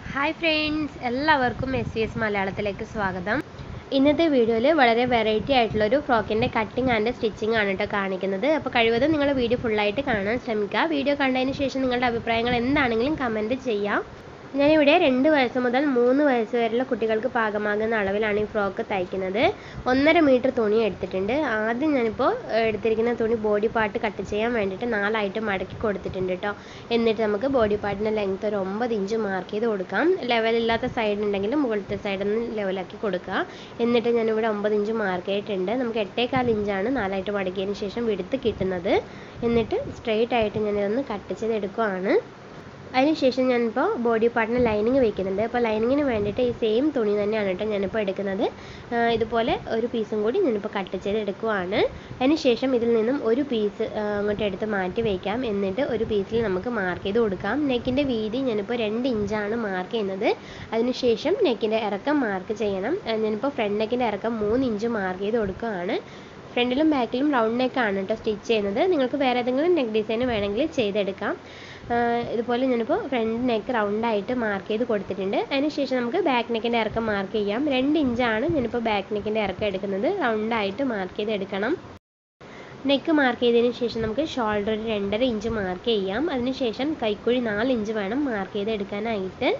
hi friends എല്ലാവർക്കും S C S മലയാളത്തിലേക്ക് സ്വാഗതം ഇന്നത്തെ വീഡിയോയിൽ വളരെ വെറൈറ്റി ആയിട്ടുള്ളൊരു ഫ്രോക്കിൻ്റെ കട്ടിങ് ആൻഡ് സ്റ്റിച്ചിങ് ആണ് കേട്ടോ കാണിക്കുന്നത് അപ്പോൾ കഴിവതും നിങ്ങൾ വീഡിയോ ഫുള്ളായിട്ട് കാണാൻ ശ്രമിക്കുക വീഡിയോ കണ്ടതിന് ശേഷം നിങ്ങളുടെ അഭിപ്രായങ്ങൾ എന്താണെങ്കിലും കമൻറ്റ് ചെയ്യാം ഞാനിവിടെ രണ്ട് വയസ്സ് മുതൽ മൂന്ന് വയസ്സ് വരെയുള്ള കുട്ടികൾക്ക് പാകമാകുന്ന അളവിലാണ് ഈ ഫ്രോക്ക് തയ്ക്കുന്നത് ഒന്നര മീറ്റർ തുണി എടുത്തിട്ടുണ്ട് ആദ്യം ഞാനിപ്പോൾ എടുത്തിരിക്കുന്ന തുണി ബോഡി പാർട്ട് കട്ട് ചെയ്യാൻ വേണ്ടിയിട്ട് നാലായിട്ട് മടക്കി കൊടുത്തിട്ടുണ്ട് കേട്ടോ എന്നിട്ട് നമുക്ക് ബോഡി പാർട്ടിൻ്റെ ലെങ്ത് ഒരു ഒമ്പത് ഇഞ്ച് മാർക്ക് ചെയ്ത് കൊടുക്കാം ലെവലില്ലാത്ത സൈഡ് ഉണ്ടെങ്കിൽ മുകളിലത്തെ സൈഡിൽ നിന്ന് ലെവലാക്കി കൊടുക്കുക എന്നിട്ട് ഞാനിവിടെ ഒമ്പത് ഇഞ്ച് മാർക്ക് ചെയ്തിട്ടുണ്ട് നമുക്ക് എട്ടേകാൽ ഇഞ്ചാണ് നാലായിട്ട് മടക്കിയതിന് ശേഷം വിടുത്ത് കിട്ടുന്നത് എന്നിട്ട് സ്ട്രെയിറ്റ് ആയിട്ട് ഞാനിതൊന്ന് കട്ട് ചെയ്തെടുക്കുകയാണ് അതിനുശേഷം ഞാനിപ്പോൾ ബോഡി പാർട്ടിന് ലൈനിങ് വെക്കുന്നുണ്ട് അപ്പോൾ ലൈനിങ്ങിന് വേണ്ടിയിട്ട് ഈ സെയിം തുണി തന്നെയാണ് കേട്ടോ ഞാനിപ്പോൾ എടുക്കുന്നത് ഇതുപോലെ ഒരു പീസും കൂടി ഞാനിപ്പോൾ കട്ട് ചെയ്ത് എടുക്കുവാണ് അതിനുശേഷം ഇതിൽ നിന്നും ഒരു പീസ് അങ്ങോട്ട് എടുത്ത് മാറ്റി വയ്ക്കാം എന്നിട്ട് ഒരു പീസിൽ നമുക്ക് മാർക്ക് ചെയ്ത് കൊടുക്കാം നെക്കിൻ്റെ വീതി ഞാനിപ്പോൾ രണ്ട് ഇഞ്ചാണ് മാർക്ക് ചെയ്യുന്നത് അതിനുശേഷം നെക്കിൻ്റെ ഇറക്കം മാർക്ക് ചെയ്യണം ഞാനിപ്പോൾ ഫ്രണ്ട് നെക്കിൻ്റെ ഇറക്കം മൂന്ന് ഇഞ്ച് മാർക്ക് ചെയ്ത് കൊടുക്കുകയാണ് ഫ്രണ്ടിലും ബാക്കിലും റൗണ്ട് നെക്കാണ് കേട്ടോ സ്റ്റിച്ച് ചെയ്യുന്നത് നിങ്ങൾക്ക് വേറെ ഏതെങ്കിലും നെക്ക് ഡിസൈൻ വേണമെങ്കിൽ ചെയ്തെടുക്കാം ഇതുപോലെ ഞാനിപ്പോൾ ഫ്രണ്ട് നെക്ക് റൗണ്ടായിട്ട് മാർക്ക് ചെയ്ത് കൊടുത്തിട്ടുണ്ട് അതിനുശേഷം നമുക്ക് ബാക്ക് നെക്കിൻ്റെ ഇറക്കം മാർക്ക് ചെയ്യാം രണ്ട് ഇഞ്ചാണ് ഞാനിപ്പോൾ ബാക്ക് നെക്കിൻ്റെ ഇറക്കം എടുക്കുന്നത് റൗണ്ടായിട്ട് മാർക്ക് ചെയ്ത് എടുക്കണം നെക്ക് മാർക്ക് ചെയ്തതിന് ശേഷം നമുക്ക് ഷോൾഡർ ഒരു രണ്ടര ഇഞ്ച് മാർക്ക് ചെയ്യാം അതിനുശേഷം കൈക്കുഴി നാല് ഇഞ്ച് വേണം മാർക്ക് ചെയ്ത് എടുക്കാനായിട്ട്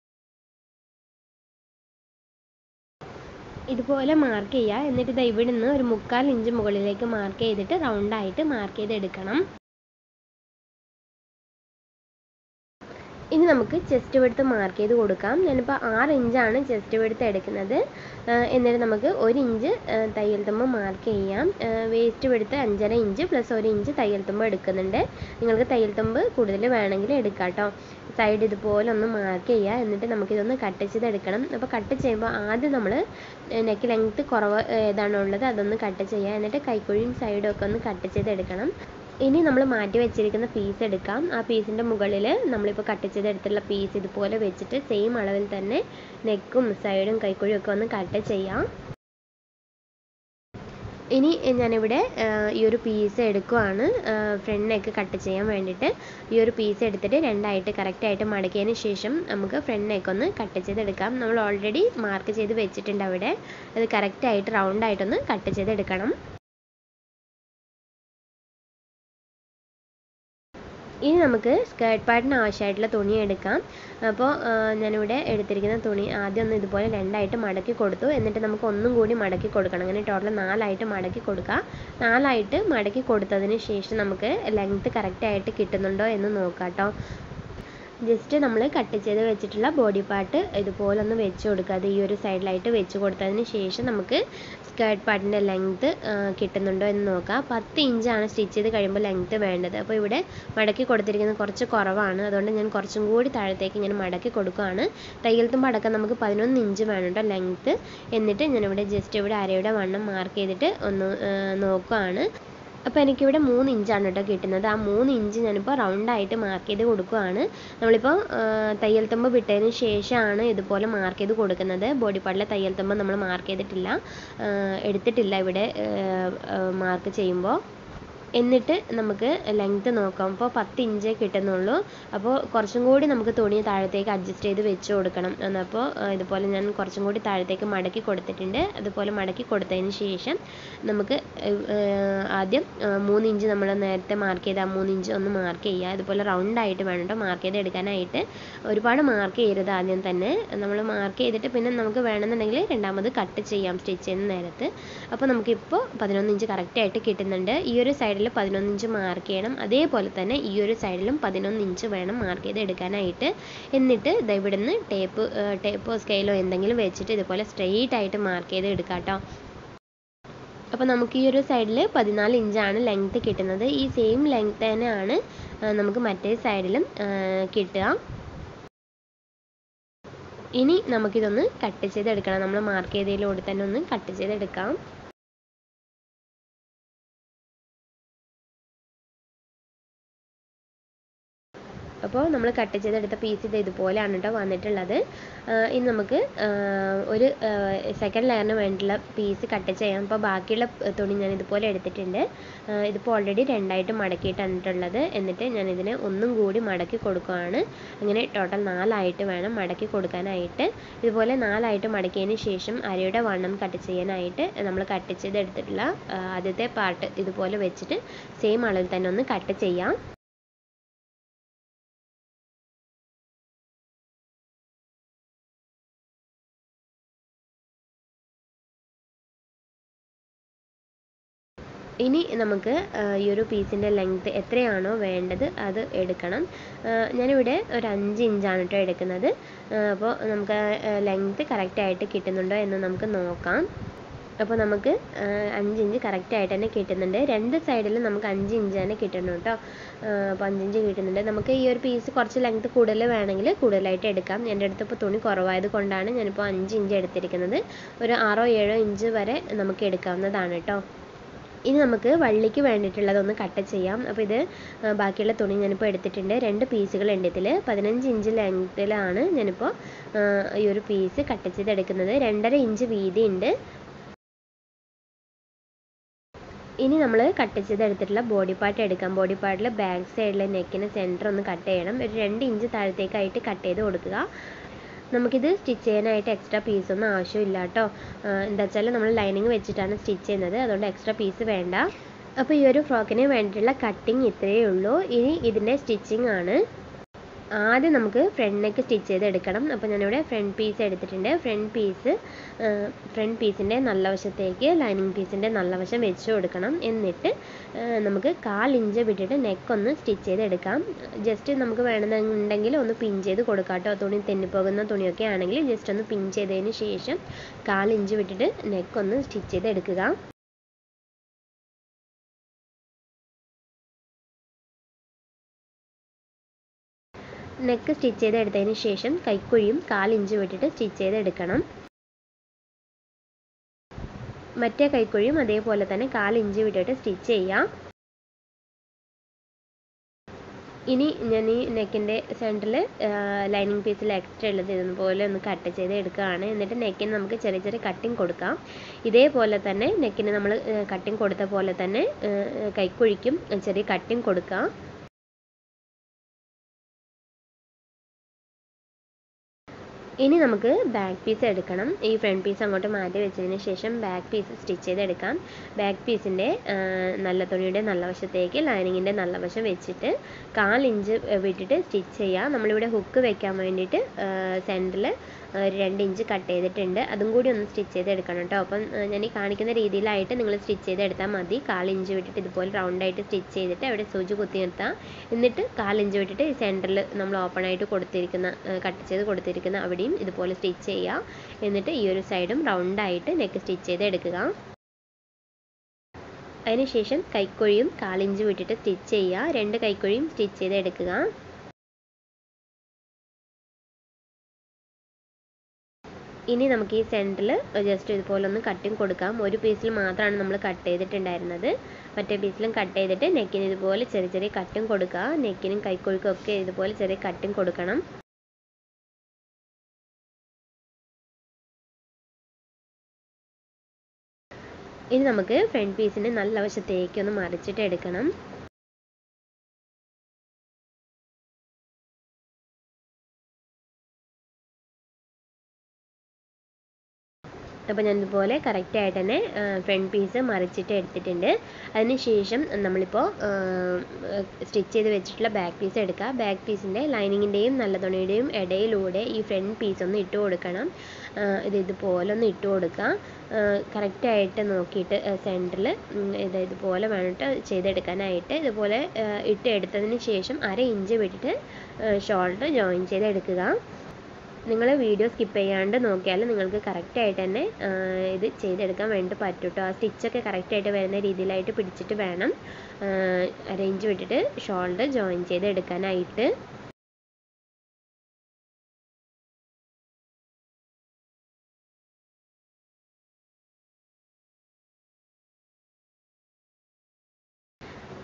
ഇതുപോലെ മാർക്ക് ചെയ്യുക എന്നിട്ട് ഇത് ഇവിടെ നിന്ന് ഒരു മുക്കാൽ ഇഞ്ച് മുകളിലേക്ക് മാർക്ക് ചെയ്തിട്ട് റൗണ്ടായിട്ട് മാർക്ക് ചെയ്തെടുക്കണം ഇനി നമുക്ക് ചെസ്റ്റ് വെടുത്ത് മാർക്ക് ചെയ്ത് കൊടുക്കാം ഞാനിപ്പോൾ ആറ് ഇഞ്ചാണ് ചെസ്റ്റ് വെടുത്ത് എടുക്കുന്നത് എന്നിട്ട് നമുക്ക് ഒരു ഇഞ്ച് തയ്യൽ തുമ്പ് മാർക്ക് ചെയ്യാം വേസ്റ്റ് വെടുത്ത് അഞ്ചര ഇഞ്ച് പ്ലസ് ഒരു ഇഞ്ച് തയ്യൽ തുമ്പ് എടുക്കുന്നുണ്ട് നിങ്ങൾക്ക് തയ്യൽ തുമ്പ് കൂടുതൽ വേണമെങ്കിൽ എടുക്കാം കേട്ടോ സൈഡ് ഇതുപോലെ ഒന്ന് മാർക്ക് ചെയ്യുക എന്നിട്ട് നമുക്കിതൊന്ന് കട്ട് ചെയ്തെടുക്കണം അപ്പോൾ കട്ട് ചെയ്യുമ്പോൾ ആദ്യം നമ്മൾ നെക്ക് ലെങ്ത്ത് കുറവ് ഏതാണോ ഉള്ളത് അതൊന്ന് കട്ട് ചെയ്യുക എന്നിട്ട് കൈക്കുഴിയും സൈഡും ഒക്കെ ഒന്ന് കട്ട് ചെയ്തെടുക്കണം ഇനി നമ്മൾ മാറ്റി വെച്ചിരിക്കുന്ന പീസ് എടുക്കാം ആ പീസിൻ്റെ മുകളിൽ നമ്മളിപ്പോൾ കട്ട് ചെയ്തെടുത്തുള്ള പീസ് ഇതുപോലെ വെച്ചിട്ട് സെയിം അളവിൽ തന്നെ നെക്കും സൈഡും കൈക്കുഴിയും ഒക്കെ ഒന്ന് കട്ട് ചെയ്യാം ഇനി ഞാനിവിടെ ഈ ഒരു പീസ് എടുക്കുവാണ് ഫ്രണ്ട് നെക്ക് കട്ട് ചെയ്യാൻ വേണ്ടിയിട്ട് ഈ ഒരു പീസ് എടുത്തിട്ട് രണ്ടായിട്ട് കറക്റ്റായിട്ട് മടക്കിയതിന് ശേഷം നമുക്ക് ഫ്രണ്ട് നെക്ക് ഒന്ന് കട്ട് ചെയ്തെടുക്കാം നമ്മൾ ഓൾറെഡി മാർക്ക് ചെയ്ത് വെച്ചിട്ടുണ്ട് അവിടെ അത് കറക്റ്റായിട്ട് റൗണ്ടായിട്ടൊന്ന് കട്ട് ചെയ്തെടുക്കണം ഇനി നമുക്ക് സ്കേർട്ട് പാർട്ടിന് ആവശ്യമായിട്ടുള്ള തുണി എടുക്കാം അപ്പോൾ ഞാനിവിടെ എടുത്തിരിക്കുന്ന തുണി ആദ്യം ഒന്ന് ഇതുപോലെ രണ്ടായിട്ട് മടക്കി കൊടുത്തു എന്നിട്ട് നമുക്ക് ഒന്നും കൂടി മടക്കി കൊടുക്കണം അങ്ങനെ ടോട്ടൽ നാലായിട്ട് മടക്കി കൊടുക്കുക നാലായിട്ട് മടക്കി കൊടുത്തതിന് ശേഷം നമുക്ക് ലെങ്ത്ത് കറക്റ്റായിട്ട് കിട്ടുന്നുണ്ടോ എന്ന് നോക്കാം കേട്ടോ ജസ്റ്റ് നമ്മൾ കട്ട് ചെയ്ത് വെച്ചിട്ടുള്ള ബോഡി പാർട്ട് ഇതുപോലെ ഒന്ന് വെച്ച് കൊടുക്കുക അത് ഈ ഒരു സൈഡിലായിട്ട് വെച്ച് കൊടുത്തതിന് ശേഷം നമുക്ക് സ്കേർട്ട് പാർട്ടിൻ്റെ ലെങ്ത്ത് കിട്ടുന്നുണ്ടോ എന്ന് നോക്കാം പത്ത് ഇഞ്ചാണ് സ്റ്റിച്ച് ചെയ്ത് കഴിയുമ്പോൾ ലെങ്ത്ത് വേണ്ടത് അപ്പോൾ ഇവിടെ മടക്കി കൊടുത്തിരിക്കുന്നത് കുറച്ച് കുറവാണ് അതുകൊണ്ട് ഞാൻ കുറച്ചും കൂടി താഴത്തേക്ക് ഇങ്ങനെ മടക്കി കൊടുക്കുകയാണ് തയ്യൽ തുമ്പ് അടക്കം നമുക്ക് പതിനൊന്ന് ഇഞ്ച് വേണം കേട്ടോ ലെങ്ത്ത് എന്നിട്ട് ഞാനിവിടെ ജസ്റ്റ് ഇവിടെ അരയുടെ വണ്ണം മാർക്ക് ചെയ്തിട്ട് ഒന്ന് നോക്കുകയാണ് അപ്പോൾ എനിക്കിവിടെ മൂന്ന് ഇഞ്ചാണ് കേട്ടോ കിട്ടുന്നത് ആ മൂന്ന് ഇഞ്ച് ഞാനിപ്പോൾ റൗണ്ടായിട്ട് മാർക്ക് ചെയ്ത് കൊടുക്കുകയാണ് നമ്മളിപ്പോൾ തയ്യൽ തുമ്പ് വിട്ടതിന് ശേഷമാണ് ഇതുപോലെ മാർക്ക് ചെയ്ത് കൊടുക്കുന്നത് ബോഡി പാർട്ടിലെ തയ്യൽ തുമ്പ് നമ്മൾ മാർക്ക് ചെയ്തിട്ടില്ല എടുത്തിട്ടില്ല ഇവിടെ മാർക്ക് ചെയ്യുമ്പോൾ എന്നിട്ട് നമുക്ക് ലെങ്ത്ത് നോക്കാം അപ്പോൾ പത്ത് ഇഞ്ചേ കിട്ടുന്നുള്ളൂ അപ്പോൾ കുറച്ചും കൂടി നമുക്ക് തുണി താഴത്തേക്ക് അഡ്ജസ്റ്റ് ചെയ്ത് വെച്ച് കൊടുക്കണം അപ്പോൾ ഇതുപോലെ ഞാൻ കുറച്ചും കൂടി താഴത്തേക്ക് മടക്കി കൊടുത്തിട്ടുണ്ട് അതുപോലെ മടക്കി കൊടുത്തതിന് ശേഷം നമുക്ക് ആദ്യം മൂന്ന് ഇഞ്ച് നമ്മൾ നേരത്തെ മാർക്ക് ചെയ്ത ആ മൂന്ന് ഇഞ്ച് ഒന്ന് മാർക്ക് ചെയ്യുക ഇതുപോലെ റൗണ്ടായിട്ട് വേണം കേട്ടോ മാർക്ക് ചെയ്ത് എടുക്കാനായിട്ട് ഒരുപാട് മാർക്ക് ചെയ്യരുത് ആദ്യം തന്നെ നമ്മൾ മാർക്ക് ചെയ്തിട്ട് പിന്നെ നമുക്ക് വേണമെന്നുണ്ടെങ്കിൽ രണ്ടാമത് കട്ട് ചെയ്യാം സ്റ്റിച്ച് ചെയ്യുന്ന നേരത്ത് അപ്പോൾ നമുക്കിപ്പോൾ പതിനൊന്ന് ഇഞ്ച് കറക്റ്റായിട്ട് കിട്ടുന്നുണ്ട് ഈ ഒരു സൈഡിൽ പതിനൊന്ന് ഇഞ്ച് മാർക്ക് ചെയ്യണം അതേപോലെ തന്നെ ഈ ഒരു സൈഡിലും പതിനൊന്ന് ഇഞ്ച് വേണം മാർക്ക് ചെയ്ത് എടുക്കാനായിട്ട് എന്നിട്ട് ഇത് ഇവിടുന്ന് ടേപ്പ് ടേപ്പോ സ്കെയിലോ എന്തെങ്കിലും വെച്ചിട്ട് ഇതുപോലെ സ്ട്രെയിറ്റ് ആയിട്ട് മാർക്ക് ചെയ്ത് എടുക്കാം കേട്ടോ അപ്പോൾ നമുക്ക് ഈ ഒരു സൈഡിൽ പതിനാല് ഇഞ്ചാണ് ലെങ്ത്ത് കിട്ടുന്നത് ഈ സെയിം ലെങ്ത്ത് തന്നെയാണ് നമുക്ക് മറ്റേ സൈഡിലും കിട്ടുക ഇനി നമുക്കിതൊന്ന് കട്ട് ചെയ്തെടുക്കണം നമ്മൾ മാർക്ക് ചെയ്തതിലൂടെ തന്നെ ഒന്ന് കട്ട് ചെയ്തെടുക്കാം അപ്പോൾ നമ്മൾ കട്ട് ചെയ്തെടുത്ത പീസ് ഇത് ഇതുപോലെയാണ് കേട്ടോ വന്നിട്ടുള്ളത് ഇനി നമുക്ക് ഒരു സെക്കൻഡ് ലെയറിന് വേണ്ടിയുള്ള പീസ് കട്ട് ചെയ്യാം അപ്പോൾ ബാക്കിയുള്ള തുണി ഞാൻ ഇതുപോലെ എടുത്തിട്ടുണ്ട് ഇതിപ്പോൾ ഓൾറെഡി രണ്ടായിട്ട് മടക്കിയിട്ടാണിട്ടുള്ളത് എന്നിട്ട് ഞാൻ ഇതിനെ ഒന്നും കൂടി മടക്കി കൊടുക്കുകയാണ് അങ്ങനെ ടോട്ടൽ നാലായിട്ട് വേണം മടക്കി കൊടുക്കാനായിട്ട് ഇതുപോലെ നാലായിട്ട് മടക്കിയതിന് ശേഷം അരയുടെ വണ്ണം കട്ട് ചെയ്യാനായിട്ട് നമ്മൾ കട്ട് ചെയ്തെടുത്തിട്ടുള്ള ആദ്യത്തെ പാർട്ട് ഇതുപോലെ വെച്ചിട്ട് സെയിം അളവിൽ തന്നെ ഒന്ന് കട്ട് ചെയ്യാം ഇനി നമുക്ക് ഈ ഒരു പീസിൻ്റെ ലെങ്ത് എത്രയാണോ വേണ്ടത് അത് എടുക്കണം ഞാനിവിടെ ഒരു അഞ്ച് ഇഞ്ചാണ് കേട്ടോ എടുക്കുന്നത് അപ്പോൾ നമുക്ക് ലെങ്ത് കറക്റ്റായിട്ട് കിട്ടുന്നുണ്ടോ എന്ന് നമുക്ക് നോക്കാം അപ്പോൾ നമുക്ക് അഞ്ച് ഇഞ്ച് കറക്റ്റായിട്ട് തന്നെ കിട്ടുന്നുണ്ട് രണ്ട് സൈഡിലും നമുക്ക് അഞ്ച് ഇഞ്ച് തന്നെ കിട്ടണം കേട്ടോ അപ്പോൾ അഞ്ചിഞ്ച് കിട്ടുന്നുണ്ട് നമുക്ക് ഈ ഒരു പീസ് കുറച്ച് ലെങ്ത് കൂടുതൽ വേണമെങ്കിൽ കൂടുതലായിട്ട് എടുക്കാം എൻ്റെ അടുത്ത് ഇപ്പോൾ തുണി കുറവായത് കൊണ്ടാണ് ഞാനിപ്പോൾ അഞ്ച് ഇഞ്ച് എടുത്തിരിക്കുന്നത് ഒരു ആറോ ഏഴോ ഇഞ്ച് വരെ നമുക്ക് എടുക്കാവുന്നതാണ് കേട്ടോ ഇനി നമുക്ക് വള്ളിക്ക് വേണ്ടിയിട്ടുള്ളതൊന്ന് കട്ട് ചെയ്യാം അപ്പോൾ ഇത് ബാക്കിയുള്ള തുണി ഞാനിപ്പോൾ എടുത്തിട്ടുണ്ട് രണ്ട് പീസുകൾ ഉണ്ട് ഇതിൽ പതിനഞ്ച് ഇഞ്ച് ലെങ്ത്തിലാണ് ഞാനിപ്പോൾ ഈ ഒരു പീസ് കട്ട് ചെയ്തെടുക്കുന്നത് രണ്ടര ഇഞ്ച് വീതി ഉണ്ട് ഇനി നമ്മൾ കട്ട് ചെയ്തെടുത്തിട്ടുള്ള ബോഡി പാർട്ട് എടുക്കാം ബോഡി പാർട്ടിൽ ബാക്ക് സൈഡിലെ നെക്കിന് സെൻറ്റർ ഒന്ന് കട്ട് ചെയ്യണം ഒരു രണ്ട് ഇഞ്ച് താഴത്തേക്കായിട്ട് കട്ട് ചെയ്ത് കൊടുക്കുക നമുക്കിത് സ്റ്റിച്ച് ചെയ്യാനായിട്ട് എക്സ്ട്രാ പീസൊന്നും ആവശ്യമില്ല കേട്ടോ എന്താ വെച്ചാൽ നമ്മൾ ലൈനിങ് വെച്ചിട്ടാണ് സ്റ്റിച്ച് ചെയ്യുന്നത് അതുകൊണ്ട് എക്സ്ട്രാ പീസ് വേണ്ട അപ്പോൾ ഈ ഒരു ഫ്രോക്കിന് വേണ്ടിയിട്ടുള്ള കട്ടിങ് ഇത്രയേ ഉള്ളൂ ഇനി ഇതിൻ്റെ സ്റ്റിച്ചിങ് ആണ് ആദ്യം നമുക്ക് ഫ്രണ്ട് നെക്ക് സ്റ്റിച്ച് ചെയ്തെടുക്കണം അപ്പോൾ ഞാനിവിടെ ഫ്രണ്ട് പീസ് എടുത്തിട്ടുണ്ട് ഫ്രണ്ട് പീസ് ഫ്രണ്ട് പീസിൻ്റെ നല്ല വശത്തേക്ക് ലൈനിങ് പീസിൻ്റെ നല്ല വശം വെച്ച് കൊടുക്കണം എന്നിട്ട് നമുക്ക് കാൽ ഇഞ്ച് വിട്ടിട്ട് നെക്ക് ഒന്ന് സ്റ്റിച്ച് ചെയ്തെടുക്കാം ജസ്റ്റ് നമുക്ക് വേണമെന്നുണ്ടെങ്കിൽ ഒന്ന് പിൻ ചെയ്ത് കൊടുക്കാം കേട്ടോ തുണി തെന്നിപ്പോകുന്ന തുണിയൊക്കെ ആണെങ്കിൽ ജസ്റ്റ് ഒന്ന് പിൻ ചെയ്തതിന് ശേഷം കാൽ ഇഞ്ച് വിട്ടിട്ട് നെക്ക് ഒന്ന് സ്റ്റിച്ച് ചെയ്തെടുക്കുക നെക്ക് സ്റ്റിച്ച് ചെയ്തെടുത്തതിന് ശേഷം കൈക്കുഴിയും കാലിഞ്ച് വിട്ടിട്ട് സ്റ്റിച്ച് ചെയ്തെടുക്കണം മറ്റേ കൈക്കുഴിയും അതേപോലെ തന്നെ കാലിഞ്ച് വിട്ടിട്ട് സ്റ്റിച്ച് ചെയ്യാം ഇനി ഞാൻ ഈ നെക്കിൻ്റെ സെൻറ്ററിൽ ലൈനിങ് പീസിൽ എക്സ്ട്രാ ഉള്ളത് ഇതുപോലെ ഒന്ന് കട്ട് ചെയ്ത് എടുക്കുകയാണ് എന്നിട്ട് നെക്കിന് നമുക്ക് ചെറിയ ചെറിയ കട്ടിങ് കൊടുക്കാം ഇതേപോലെ തന്നെ നെക്കിന് നമ്മൾ കട്ടിങ് കൊടുത്ത പോലെ തന്നെ കൈക്കുഴിക്കും ചെറിയ കട്ടിങ് കൊടുക്കാം ഇനി നമുക്ക് ബാക്ക് പീസ് എടുക്കണം ഈ ഫ്രണ്ട് പീസ് അങ്ങോട്ട് മാറ്റി വെച്ചതിന് ശേഷം ബാക്ക് പീസ് സ്റ്റിച്ച് ചെയ്തെടുക്കാം ബാക്ക് പീസിൻ്റെ നല്ല തുണിയുടെ നല്ല വശത്തേക്ക് ലൈനിങ്ങിൻ്റെ നല്ല വശം വെച്ചിട്ട് കാലിഞ്ച് വിട്ടിട്ട് സ്റ്റിച്ച് ചെയ്യുക നമ്മളിവിടെ ഹുക്ക് വെക്കാൻ വേണ്ടിയിട്ട് സെൻറ്ററിൽ ഒരു രണ്ട് ഇഞ്ച് കട്ട് ചെയ്തിട്ടുണ്ട് അതും കൂടി ഒന്ന് സ്റ്റിച്ച് ചെയ്തെടുക്കണം കേട്ടോ അപ്പം ഞാൻ ഈ കാണിക്കുന്ന രീതിയിലായിട്ട് നിങ്ങൾ സ്റ്റിച്ച് ചെയ്തെടുത്താൽ മതി കാലിഞ്ച് വിട്ടിട്ട് ഇതുപോലെ റൗണ്ടായിട്ട് സ്റ്റിച്ച് ചെയ്തിട്ട് അവിടെ സൂചി കുത്തി നിർത്താം എന്നിട്ട് കാലിഞ്ച് വിട്ടിട്ട് ഈ സെൻറ്ററിൽ നമ്മൾ ഓപ്പൺ ആയിട്ട് കൊടുത്തിരിക്കുന്ന കട്ട് ചെയ്ത് കൊടുത്തിരിക്കുന്ന അവിടെയും ഇതുപോലെ സ്റ്റിച്ച് ചെയ്യുക എന്നിട്ട് ഈ ഒരു സൈഡും റൗണ്ടായിട്ട് നെക്ക് സ്റ്റിച്ച് ചെയ്ത് എടുക്കുക അതിനുശേഷം കൈക്കുഴിയും കാലിഞ്ച് വിട്ടിട്ട് സ്റ്റിച്ച് ചെയ്യുക രണ്ട് കൈക്കുഴിയും സ്റ്റിച്ച് ചെയ്ത് എടുക്കുക ഇനി നമുക്ക് ഈ സെൻറ്ററിൽ ജസ്റ്റ് ഇതുപോലെ ഒന്ന് കട്ടിങ് കൊടുക്കാം ഒരു പീസിൽ മാത്രമാണ് നമ്മൾ കട്ട് ചെയ്തിട്ടുണ്ടായിരുന്നത് മറ്റേ പീസിലും കട്ട് ചെയ്തിട്ട് നെക്കിന് ഇതുപോലെ ചെറിയ ചെറിയ കട്ടിങ് കൊടുക്കുക നെക്കിനും കൈക്കുഴിക്കും ഒക്കെ ഇതുപോലെ ചെറിയ കട്ടിങ് കൊടുക്കണം ഇനി നമുക്ക് ഫ്രണ്ട് പീസിനെ നല്ല വശത്തേക്ക് ഒന്ന് മറിച്ചിട്ട് എടുക്കണം അപ്പോൾ ഞാൻ ഇതുപോലെ കറക്റ്റായിട്ട് തന്നെ ഫ്രണ്ട് പീസ് മറിച്ചിട്ട് എടുത്തിട്ടുണ്ട് അതിനുശേഷം നമ്മളിപ്പോൾ സ്റ്റിച്ച് ചെയ്ത് വെച്ചിട്ടുള്ള ബാക്ക് പീസ് എടുക്കുക ബാക്ക് പീസിൻ്റെ ലൈനിങ്ങിൻ്റെയും നല്ല തുണിയുടെയും ഇടയിലൂടെ ഈ ഫ്രണ്ട് പീസ് ഒന്ന് ഇട്ട് കൊടുക്കണം ഇത് ഇതുപോലെ ഒന്ന് ഇട്ട് കൊടുക്കുക കറക്റ്റായിട്ട് നോക്കിയിട്ട് സെൻറ്ററിൽ ഇത് ഇതുപോലെ വേണ്ടിട്ട് ചെയ്തെടുക്കാനായിട്ട് ഇതുപോലെ ഇട്ട് എടുത്തതിന് ശേഷം അര ഇഞ്ച് വിട്ടിട്ട് ഷോൾഡർ ജോയിൻ ചെയ്തെടുക്കുക നിങ്ങൾ വീഡിയോ സ്കിപ്പ് ചെയ്യാണ്ട് നോക്കിയാൽ നിങ്ങൾക്ക് കറക്റ്റായിട്ട് തന്നെ ഇത് ചെയ്തെടുക്കാൻ വേണ്ടി പറ്റും കേട്ടോ ആ സ്റ്റിച്ചൊക്കെ കറക്റ്റായിട്ട് വരുന്ന രീതിയിലായിട്ട് പിടിച്ചിട്ട് വേണം അറേഞ്ച് വിട്ടിട്ട് ഷോൾഡർ ജോയിൻ ചെയ്തെടുക്കാനായിട്ട്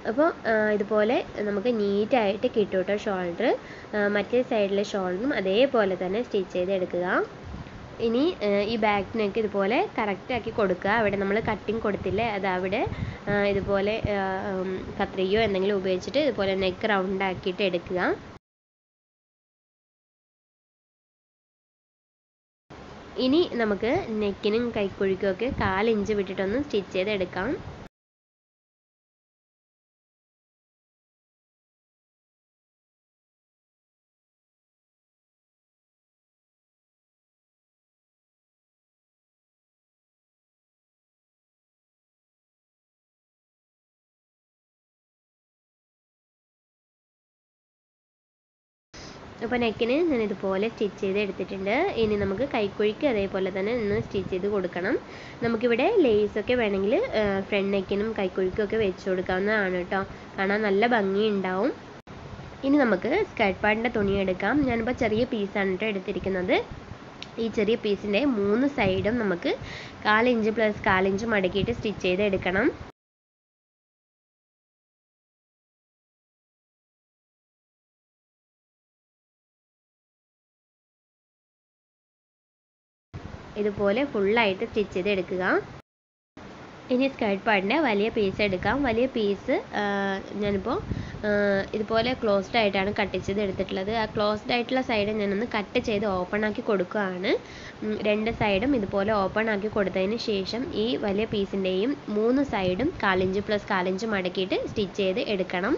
അപ്പോൾ ഇതുപോലെ നമുക്ക് നീറ്റായിട്ട് കിട്ടും കേട്ടോ ഷോൾഡർ മറ്റേ സൈഡിലെ ഷോൾഡറും അതേപോലെ തന്നെ സ്റ്റിച്ച് ചെയ്തെടുക്കുക ഇനി ഈ ബാക്ക് നെക്ക് ഇതുപോലെ കറക്റ്റ് ആക്കി കൊടുക്കുക അവിടെ നമ്മൾ കട്ടിങ് കൊടുത്തില്ലേ അത് അവിടെ ഇതുപോലെ കത്രികയോ എന്തെങ്കിലും ഉപയോഗിച്ചിട്ട് ഇതുപോലെ നെക്ക് റൗണ്ട് ആക്കിയിട്ട് എടുക്കുക ഇനി നമുക്ക് നെക്കിനും കൈക്കുഴിക്കും ഒക്കെ കാലിഞ്ച് വിട്ടിട്ടൊന്ന് സ്റ്റിച്ച് ചെയ്തെടുക്കാം അപ്പോൾ നെക്കിന് ഞാൻ ഇതുപോലെ സ്റ്റിച്ച് ചെയ്ത് എടുത്തിട്ടുണ്ട് ഇനി നമുക്ക് കൈക്കുഴിക്ക് അതേപോലെ തന്നെ ഒന്ന് സ്റ്റിച്ച് ചെയ്ത് കൊടുക്കണം നമുക്കിവിടെ ലേസൊക്കെ വേണമെങ്കിൽ ഫ്രണ്ട് നെക്കിനും കൈക്കുഴിക്കും ഒക്കെ വെച്ച് കൊടുക്കാവുന്നതാണ് കേട്ടോ കാണാൻ നല്ല ഭംഗിയുണ്ടാവും ഇനി നമുക്ക് സ്കേർട്ട് പാഡിൻ്റെ തുണി എടുക്കാം ഞാനിപ്പോൾ ചെറിയ പീസാണ് കേട്ടോ എടുത്തിരിക്കുന്നത് ഈ ചെറിയ പീസിൻ്റെ മൂന്ന് സൈഡും നമുക്ക് കാലിഞ്ച് പ്ലസ് കാലിഞ്ച് മടക്കിയിട്ട് സ്റ്റിച്ച് ചെയ്ത് എടുക്കണം ഇതുപോലെ ഫുള്ളായിട്ട് സ്റ്റിച്ച് ചെയ്ത് എടുക്കുക ഇനി സ്കേർട്ട് പാഡിൻ്റെ വലിയ പീസ് എടുക്കാം വലിയ പീസ് ഞാനിപ്പോൾ ഇതുപോലെ ക്ലോസ്ഡ് ആയിട്ടാണ് കട്ട് ചെയ്ത് എടുത്തിട്ടുള്ളത് ആ ക്ലോസ്ഡ് ആയിട്ടുള്ള സൈഡ് ഞാനൊന്ന് കട്ട് ചെയ്ത് ഓപ്പൺ ആക്കി കൊടുക്കുകയാണ് രണ്ട് സൈഡും ഇതുപോലെ ഓപ്പൺ ആക്കി കൊടുത്തതിന് ശേഷം ഈ വലിയ പീസിൻ്റെയും മൂന്ന് സൈഡും കാലിഞ്ച് പ്ലസ് കാലിഞ്ച് മടക്കിയിട്ട് സ്റ്റിച്ച് ചെയ്ത് എടുക്കണം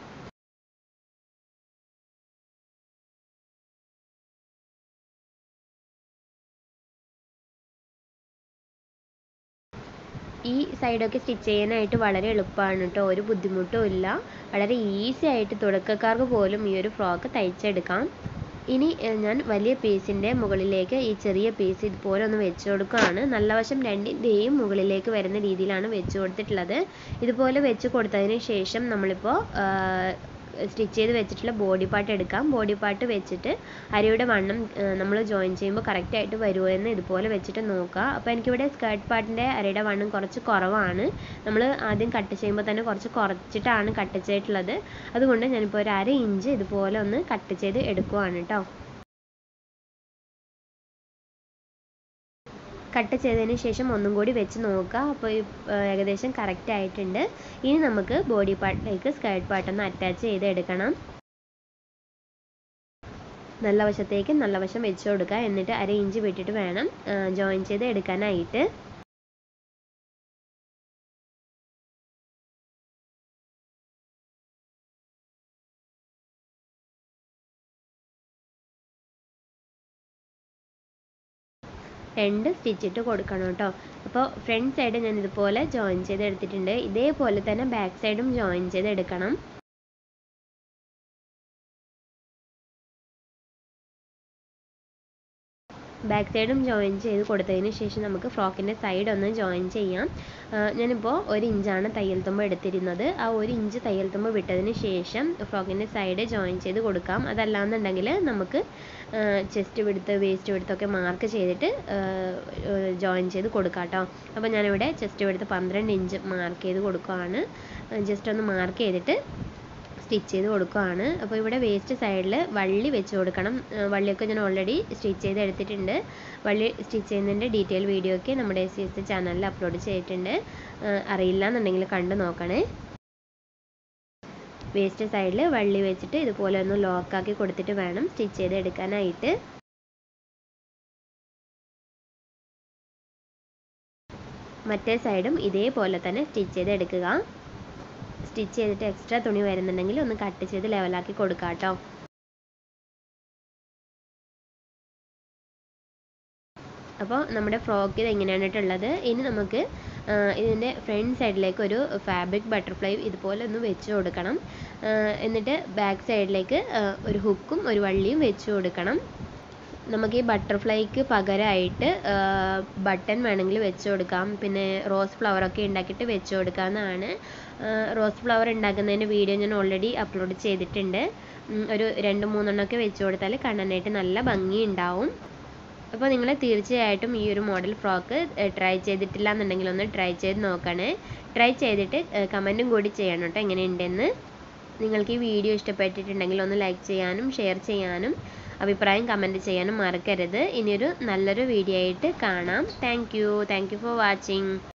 ഈ സൈഡൊക്കെ സ്റ്റിച്ച് ചെയ്യാനായിട്ട് വളരെ എളുപ്പമാണ് കേട്ടോ ഒരു ബുദ്ധിമുട്ടും ഇല്ല വളരെ ഈസി ആയിട്ട് തുടക്കക്കാർക്ക് പോലും ഈ ഒരു ഫ്രോക്ക് തയ്ച്ചെടുക്കാം ഇനി ഞാൻ വലിയ പീസിൻ്റെ മുകളിലേക്ക് ഈ ചെറിയ പീസ് ഇതുപോലെ ഒന്ന് വെച്ച് കൊടുക്കുകയാണ് നല്ല വശം രണ്ടിൻ്റെയും മുകളിലേക്ക് വരുന്ന രീതിയിലാണ് വെച്ച് കൊടുത്തിട്ടുള്ളത് ഇതുപോലെ വെച്ച് കൊടുത്തതിന് ശേഷം നമ്മളിപ്പോൾ സ്റ്റിച്ച് ചെയ്ത് വെച്ചിട്ടുള്ള ബോഡി പാർട്ട് എടുക്കാം ബോഡി പാർട്ട് വെച്ചിട്ട് അരയുടെ വണ്ണം നമ്മൾ ജോയിൻ ചെയ്യുമ്പോൾ കറക്റ്റായിട്ട് വരുമോ എന്ന് ഇതുപോലെ വെച്ചിട്ട് നോക്കുക അപ്പോൾ എനിക്കിവിടെ സ്കേർട്ട് പാർട്ടിൻ്റെ അരയുടെ വണ്ണം കുറച്ച് കുറവാണ് നമ്മൾ ആദ്യം കട്ട് ചെയ്യുമ്പോൾ തന്നെ കുറച്ച് കുറച്ചിട്ടാണ് കട്ട് ചെയ്തിട്ടുള്ളത് അതുകൊണ്ട് ഞാനിപ്പോൾ ഒരു അര ഇഞ്ച് ഇതുപോലെ ഒന്ന് കട്ട് ചെയ്ത് എടുക്കുവാണ് കേട്ടോ കട്ട് ചെയ്തതിന് ശേഷം ഒന്നും കൂടി വെച്ച് നോക്കുക അപ്പോൾ ഏകദേശം കറക്റ്റ് ആയിട്ടുണ്ട് ഇനി നമുക്ക് ബോഡി പാർട്ടിലേക്ക് സ്കേർട്ട് പാർട്ടൊന്ന് അറ്റാച്ച് ചെയ്ത് എടുക്കണം നല്ല വശത്തേക്ക് നല്ല വശം വെച്ച് കൊടുക്കുക എന്നിട്ട് അര ഇഞ്ച് വിട്ടിട്ട് വേണം ജോയിൻ ചെയ്ത് എടുക്കാനായിട്ട് രണ്ട് സ്റ്റിച്ച് ഇട്ട് കൊടുക്കണം കേട്ടോ അപ്പോൾ ഫ്രണ്ട് സൈഡ് ഞാൻ ഇതുപോലെ ജോയിൻ ചെയ്ത് എടുത്തിട്ടുണ്ട് ഇതേപോലെ തന്നെ ബാക്ക് സൈഡും ജോയിൻ ചെയ്ത് എടുക്കണം ബാക്ക് സൈഡും ജോയിൻ ചെയ്ത് കൊടുത്തതിന് ശേഷം നമുക്ക് ഫ്രോക്കിൻ്റെ സൈഡ് ഒന്ന് ജോയിൻ ചെയ്യാം ഞാനിപ്പോൾ ഒരു ഇഞ്ചാണ് തയ്യൽ തുമ്പ് എടുത്തിരുന്നത് ആ ഒരു ഇഞ്ച് തയ്യൽ തുമ്പ് വിട്ടതിന് ശേഷം ഫ്രോക്കിൻ്റെ സൈഡ് ജോയിൻ ചെയ്ത് കൊടുക്കാം അതല്ലാന്നുണ്ടെങ്കിൽ നമുക്ക് ചെസ്റ്റ് വിടുത്ത് വേസ്റ്റ് വിടുത്തൊക്കെ മാർക്ക് ചെയ്തിട്ട് ജോയിൻ ചെയ്ത് കൊടുക്കാം കേട്ടോ അപ്പോൾ ഞാനിവിടെ ചെസ്റ്റ് വിടുത്ത് പന്ത്രണ്ട് ഇഞ്ച് മാർക്ക് ചെയ്ത് കൊടുക്കുകയാണ് ജസ്റ്റ് ഒന്ന് മാർക്ക് ചെയ്തിട്ട് സ്റ്റിച്ച് ചെയ്ത് കൊടുക്കുകയാണ് അപ്പോൾ ഇവിടെ വേസ്റ്റ് സൈഡിൽ വള്ളി വെച്ച് കൊടുക്കണം വള്ളിയൊക്കെ ഞാൻ ഓൾറെഡി സ്റ്റിച്ച് ചെയ്ത് എടുത്തിട്ടുണ്ട് വള്ളി സ്റ്റിച്ച് ചെയ്യുന്നതിൻ്റെ ഡീറ്റെയിൽ വീഡിയോ ഒക്കെ നമ്മുടെ എസ് സി എസ് ചാനലിൽ അപ്ലോഡ് ചെയ്തിട്ടുണ്ട് അറിയില്ല എന്നുണ്ടെങ്കിൽ കണ്ടു നോക്കണേ വേസ്റ്റ് സൈഡിൽ വള്ളി വെച്ചിട്ട് ഇതുപോലെ ഒന്ന് ലോക്കാക്കി കൊടുത്തിട്ട് വേണം സ്റ്റിച്ച് ചെയ്ത് എടുക്കാനായിട്ട് മറ്റേ സൈഡും ഇതേപോലെ തന്നെ സ്റ്റിച്ച് ചെയ്ത് എടുക്കുക സ്റ്റിച്ച് ചെയ്തിട്ട് എക്സ്ട്രാ തുണി വരുന്നുണ്ടെങ്കിൽ ഒന്ന് കട്ട് ചെയ്ത് ലെവലാക്കി കൊടുക്കാം കേട്ടോ അപ്പോൾ നമ്മുടെ ഫ്രോക്ക് ഇത് എങ്ങനെയാണിട്ടുള്ളത് ഇനി നമുക്ക് ഇതിൻ്റെ ഫ്രണ്ട് സൈഡിലേക്ക് ഒരു ഫാബ്രിക് ബട്ടർഫ്ലൈ ഇതുപോലെ ഒന്ന് വെച്ച് കൊടുക്കണം എന്നിട്ട് ബാക്ക് സൈഡിലേക്ക് ഒരു ഹുക്കും ഒരു വള്ളിയും വെച്ച് കൊടുക്കണം നമുക്ക് ഈ ബട്ടർഫ്ലൈക്ക് പകരമായിട്ട് ബട്ടൺ വേണമെങ്കിൽ വെച്ച് കൊടുക്കാം പിന്നെ റോസ് ഫ്ലവറൊക്കെ ഉണ്ടാക്കിയിട്ട് വെച്ച് കൊടുക്കാവുന്നതാണ് റോസ് ഫ്ലവർ ഉണ്ടാക്കുന്നതിൻ്റെ വീഡിയോ ഞാൻ ഓൾറെഡി അപ്ലോഡ് ചെയ്തിട്ടുണ്ട് ഒരു രണ്ട് മൂന്നെണ്ണമൊക്കെ വെച്ച് കൊടുത്താൽ കാണാനായിട്ട് നല്ല ഭംഗി ഉണ്ടാവും അപ്പോൾ നിങ്ങൾ തീർച്ചയായിട്ടും ഈ ഒരു മോഡൽ ഫ്രോക്ക് ട്രൈ ചെയ്തിട്ടില്ല എന്നുണ്ടെങ്കിൽ ഒന്ന് ട്രൈ ചെയ്ത് നോക്കണേ ട്രൈ ചെയ്തിട്ട് കമൻറ്റും കൂടി ചെയ്യണം കേട്ടോ എങ്ങനെയുണ്ടെന്ന് നിങ്ങൾക്ക് ഈ വീഡിയോ ഇഷ്ടപ്പെട്ടിട്ടുണ്ടെങ്കിൽ ഒന്ന് ലൈക്ക് ചെയ്യാനും ഷെയർ ചെയ്യാനും അഭിപ്രായം കമൻറ്റ് ചെയ്യാനും മറക്കരുത് ഇനിയൊരു നല്ലൊരു വീഡിയോ ആയിട്ട് കാണാം thank you thank you for watching